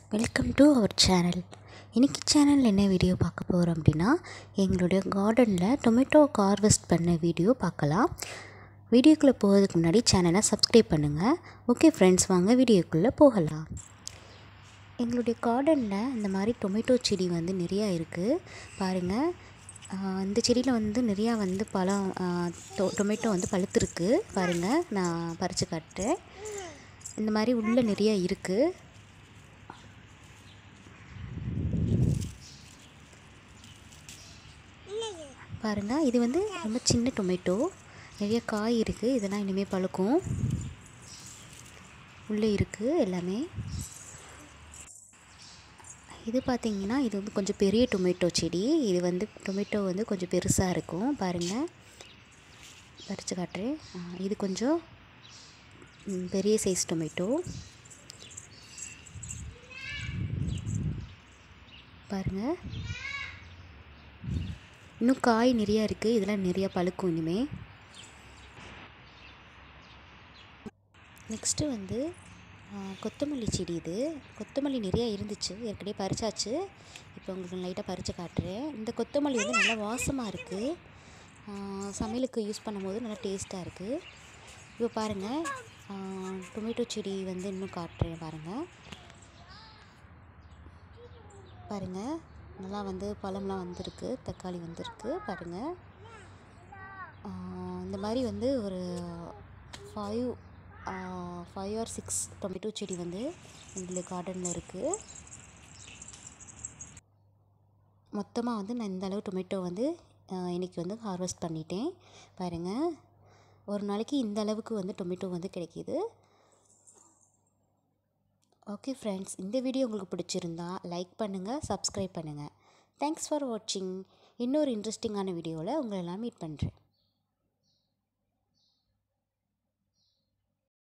welcome to our channel இன்றைக்கி சேனலில் என்ன வீடியோ பார்க்க போகிறோம் அப்படின்னா எங்களுடைய கார்டனில் டொமேட்டோ ஹார்வெஸ்ட் பண்ண வீடியோ பார்க்கலாம் வீடியோக்குள்ளே போகிறதுக்கு முன்னாடி சேனலை சப்ஸ்கிரைப் பண்ணுங்கள் ஓகே ஃப்ரெண்ட்ஸ் வாங்க வீடியோக்குள்ளே போகலாம் எங்களுடைய கார்டனில் இந்த மாதிரி டொமேட்டோ செடி வந்து நிறையா இருக்குது பாருங்கள் ஆஹ் இந்த செடியில் வந்து நிறையா வந்து பழம் ஆஹ் டொ- டொமேட்டோ வந்து பழுத்திருக்கு பாருங்கள் நான் பறித்து காட்டுறேன் இந்த மாதிரி உள்ளே நிறையா இருக்குது பாருங்கள் இது வந்து ரொம்ப சின்ன டொமேட்டோ நிறைய காய் இருக்குது இதெல்லாம் இனிமேல் பழுக்கும் உள்ளே இருக்குது எல்லாமே இது பார்த்தீங்கன்னா இது வந்து கொஞ்சம் பெரிய டொமேட்டோ செடி இது வந்து டொமேட்டோ வந்து கொஞ்சம் பெருசாக இருக்கும் பாருங்கள் பறித்து காட்டுறேன் ஆ, இது கொஞ்சம் ம், பெரிய சைஸ் டொமேட்டோ பாருங்கள் இன்னும் காய் நிறையா இருக்குது இதெல்லாம் நிறையா பழுக்கும் இனிமே நெக்ஸ்ட்டு வந்து ஆ, கொத்தமல்லி செடி இது கொத்தமல்லி நிறையா இருந்துச்சு ஏற்கனவே பறிச்சாச்சு இப்போ உங்களுக்கு லைட்டாக பறித்து காட்டுறேன் இந்த கொத்தமல்லி வந்து நல்லா வாசமாக இருக்குது ஆ, சமையலுக்கு யூஸ் பண்ணும்போது நல்லா டேஸ்ட்டாக இருக்குது இப்போ பாருங்கள் ஆ, டொமேட்டோ செடி வந்து இன்னும் காட்டுறேன் பாருங்கள் பாருங்கள் நல்லா வந்து பழம்லாம் வந்திருக்கு தக்காளி வந்திருக்கு பாருங்கள் ஆஹ் இந்த மாதிரி வந்து ஒரு five five or six tomato செடி வந்து எங்களுக்கு கார்டனில் இருக்குது மொத்தமாக வந்து நான் இந்த அளவு டொமேட்டோ வந்து ஆஹ் இன்னைக்கு வந்து ஹார்வெஸ்ட் பண்ணிட்டேன் பாருங்கள் ஒரு நாளைக்கு இந்த அளவுக்கு வந்து டொமேட்டோ வந்து கிடைக்கிது ஓகே ஃப்ரெண்ட்ஸ் இந்த வீடியோ உங்களுக்கு பிடிச்சிருந்தா லைக் பண்ணுங்கள் சப்ஸ்கிரைப் பண்ணுங்கள் தேங்க்ஸ் ஃபார் வாட்சிங் இன்னொரு இன்ட்ரெஸ்டிங்கான வீடியோவில் உங்களை எல்லாம் மீட் பண்ணுறேன்